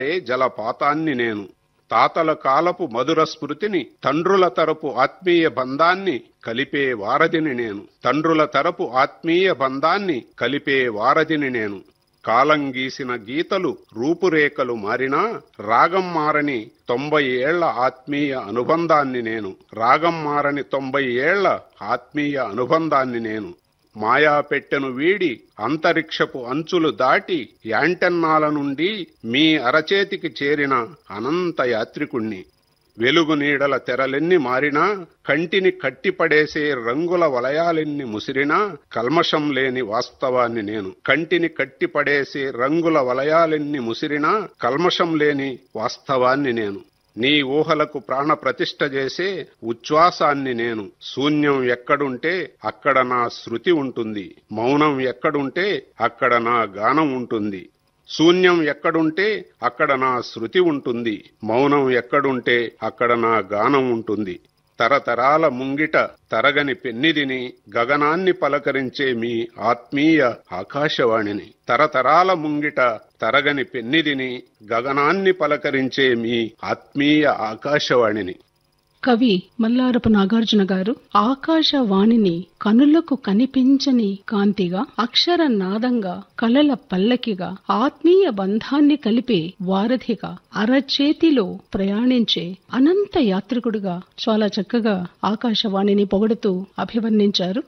ఏ జలపాతాన్ని నేను తాతల కాలపు మధుర స్మృతిని తండ్రుల తరపు ఆత్మీయ బంధాన్ని కలిపే వారధిని నేను తండ్రుల తరపు ఆత్మీయ బంధాన్ని కలిపే వారధిని నేను కాలం గీసిన గీతలు రూపురేఖలు మారినా రాగం మారని తొంభై ఏళ్ల ఆత్మీయ అనుబంధాన్ని నేను రాగం మారని తొంభై ఏళ్ల ఆత్మీయ అనుబంధాన్ని నేను మాయా పెట్టెను వీడి అంతరిక్షపు అంచులు దాటి యాంటెన్నాల నుండి మీ అరచేతికి చేరిన అనంత యాత్రికుణ్ణి వెలుగు నీడల తెరలెన్ని మారినా కంటిని కట్టిపడేసే రంగుల వలయాలెన్ని ముసిరినా కల్మషం లేని వాస్తవాన్ని నేను కంటిని కట్టిపడేసే రంగుల వలయాలెన్ని ముసిరినా కల్మషం లేని వాస్తవాన్ని నేను నీ ఊహలకు ప్రాణ ప్రతిష్ఠ చేసే ఉచ్ఛ్వాసాన్ని నేను శూన్యం ఎక్కడుంటే అక్కడ నా శృతి ఉంటుంది మౌనం ఎక్కడుంటే అక్కడ నా గానం ఉంటుంది శూన్యం ఎక్కడుంటే అక్కడ నా శృతి ఉంటుంది మౌనం ఎక్కడుంటే అక్కడ నా గానం ఉంటుంది తరతరాల ముంగిట తరగని పెన్నిదిని గగనాన్ని పలకరించే మీ ఆత్మీయ ఆకాశవాణిని తరతరాల ముంగిట తరగని పెన్నిదిని గగనాన్ని పలకరించే మీ ఆత్మీయ ఆకాశవాణిని కవి మల్లారపు నాగార్జున గారు ఆకాశవాణిని కనులకు కనిపించని కాంతిగా అక్షర నాదంగా కలల పల్లకిగా ఆత్మీయ బంధాన్ని కలిపే వారధిగా అరచేతిలో ప్రయాణించే అనంత యాత్రికుడిగా చాలా చక్కగా ఆకాశవాణిని పొగడుతూ అభివర్ణించారు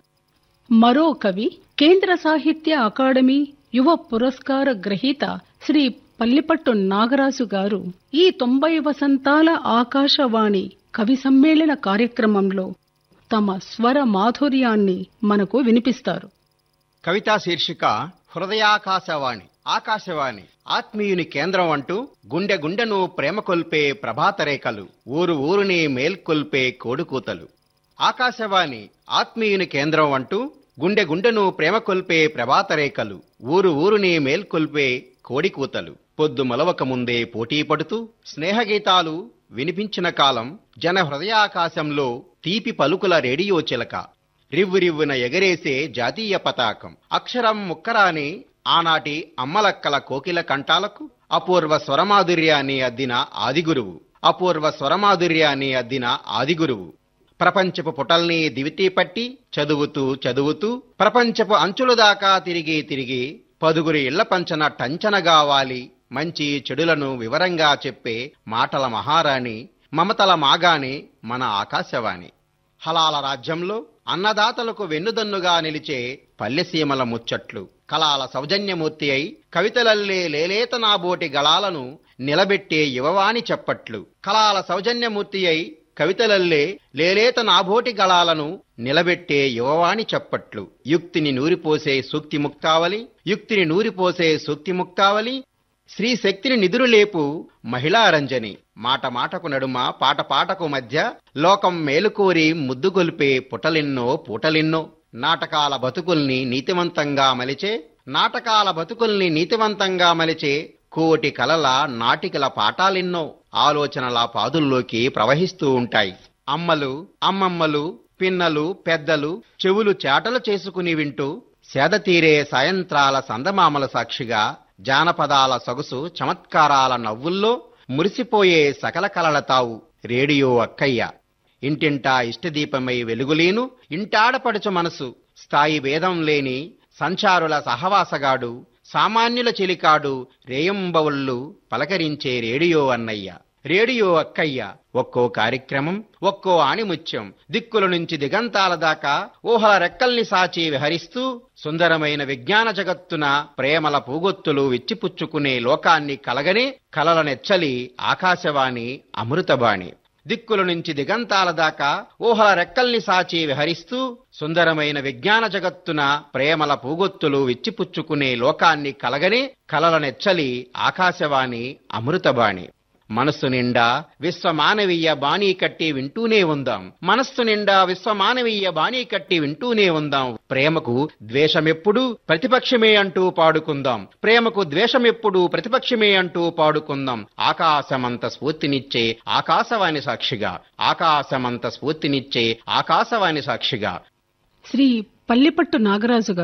మరో కవి కేంద్ర సాహిత్య అకాడమీ యువ పురస్కార గ్రహీత శ్రీ పల్లిపట్టు నాగరాజు గారు ఈ తొంభై వసంతాల ఆకాశవాణి కవి సమ్మేళన కార్యక్రమంలో తమ స్వర మాధుర్యాన్ని మనకు వినిపిస్తారు కవితా శీర్షిక హృదయాకాశవాణి ఆకాశవాణి ఆత్మీయుని కేంద్రం అంటూ గుండె గుండెను ప్రేమ కొల్పే ప్రభాతరేఖలు ఊరు ఊరుని మేల్కొల్పే కోడుకూతలు ఆకాశవాణి ఆత్మీయుని కేంద్రం అంటూ గుండె గుండెను ప్రేమ కొల్పే ప్రభాతరేఖలు ఊరు ఊరుని మేల్కొల్పే కోడికూతలు పొద్దు మొలవక ముందే పోటీ పడుతూ స్నేహగీతాలు వినిపించిన కాలం జన హృదయాకాశంలో తీపి పలుకుల రేడియో చిలక రివ్వు రివ్వున ఎగరేసే జాతీయ పతాకం అక్షరం ముక్కరాని ఆనాటి అమ్మలక్కల కోకిల కంఠాలకు అపూర్వ స్వరమాధుర్యాన్ని అద్దిన ఆదిగురువు అపూర్వ స్వరమాధుర్యాన్ని అద్దిన ఆదిగురువు ప్రపంచపు పుటల్ని దివిటీ పట్టి చదువుతూ చదువుతూ ప్రపంచపు అంచుల దాకా తిరిగి తిరిగి పదుగురి ఇళ్ల పంచన టంచనగా వాలి మంచి చెడులను వివరంగా చెప్పే మాటల మహారాణి మమతల మాగాని మన ఆకాశవాణి హలాల రాజ్యంలో అన్నదాతలకు వెన్నుదన్నుగా నిలిచే పల్లెసీమల ముచ్చట్లు కళాల సౌజన్యమూర్తి అయి కవితలల్లే లేలేత నాబోటి గళాలను నిలబెట్టే యువవాణి చెప్పట్లు కళాల సౌజన్యమూర్తి అయి కవితలల్లే లేలేత నాబోటి గళాలను నిలబెట్టే యువవాణి చెప్పట్లు యుక్తిని నూరిపోసే సూక్తి ముక్తావలి యుక్తిని నూరిపోసే సూక్తి ముక్తావలి శ్రీ శక్తిని నిదురులేపు మహిళా రంజని మాట మాటకు నడుమ పాట పాటకు మధ్య లోకం మేలుకోరి ముద్దుగొల్పే పుటలెన్నో పూటలెన్నో నాటకాల బతుకుల్ని నీతివంతంగా మలిచే నాటకాల బతుకుల్ని నీతివంతంగా మలిచే కోటి కలల నాటికల పాఠాలెన్నో ఆలోచనల పాదుల్లోకి ప్రవహిస్తూ ఉంటాయి అమ్మలు అమ్మమ్మలు పిన్నలు పెద్దలు చెవులు చేటలు చేసుకుని వింటూ సేదతీరే సాయంత్రాల సందమామల సాక్షిగా జానపదాల సొగసు చమత్కారాల నవ్వుల్లో మురిసిపోయే సకల కలల తావు రేడియో అక్కయ్య ఇంటింటా ఇష్టదీపమై వెలుగులేను ఇంటాడపడుచు మనసు స్థాయి భేదం లేని సంచారుల సహవాసగాడు సామాన్యుల చెలికాడు రేయంబవుళ్ళు పలకరించే రేడియో అన్నయ్య రేడియో అక్కయ్య ఒక్కో కార్యక్రమం ఒక్కో ఆణిముత్యం దిక్కుల నుంచి దిగంతాల దాకా ఊహల రెక్కల్ని సాచి విహరిస్తూ సుందరమైన విజ్ఞాన జగత్తున ప్రేమల పూగొత్తులు విచ్చిపుచ్చుకునే లోకాన్ని కలగనే కలల నెచ్చలి ఆకాశవాణి అమృతబాణి దిక్కుల నుంచి దిగంతాల దాకా ఊహల రెక్కల్ని సాచి విహరిస్తూ సుందరమైన విజ్ఞాన జగత్తున ప్రేమల పూగొత్తులు విచ్చిపుచ్చుకునే లోకాన్ని కలగనే కలల నెచ్చలి ఆకాశవాణి అమృతబాణి మనస్సు నిండా విశ్వమానవీయ బాణీ కట్టి వింటూనే ఉందాం మనస్సు నిండా విశ్వమానవీయ బాణీ కట్టి వింటూనే ఉందాం ప్రేమకు ద్వేషమెప్పుడు ప్రతిపక్షమే అంటూ పాడుకుందాం ప్రేమకు ద్వేషమెప్పుడు ప్రతిపక్షమే అంటూ పాడుకుందాం ఆకాశమంత స్ఫూర్తినిచ్చే ఆకాశవాణి సాక్షిగా ఆకాశమంత స్ఫూర్తినిచ్చే ఆకాశవాణి సాక్షిగా శ్రీ పల్లిపట్టు నాగరాజు గారు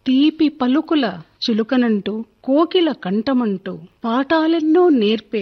తీపి పలుకుల చిలుకనంటూ కోకిల కంఠమంటూ పాఠాలెన్నో నేర్పే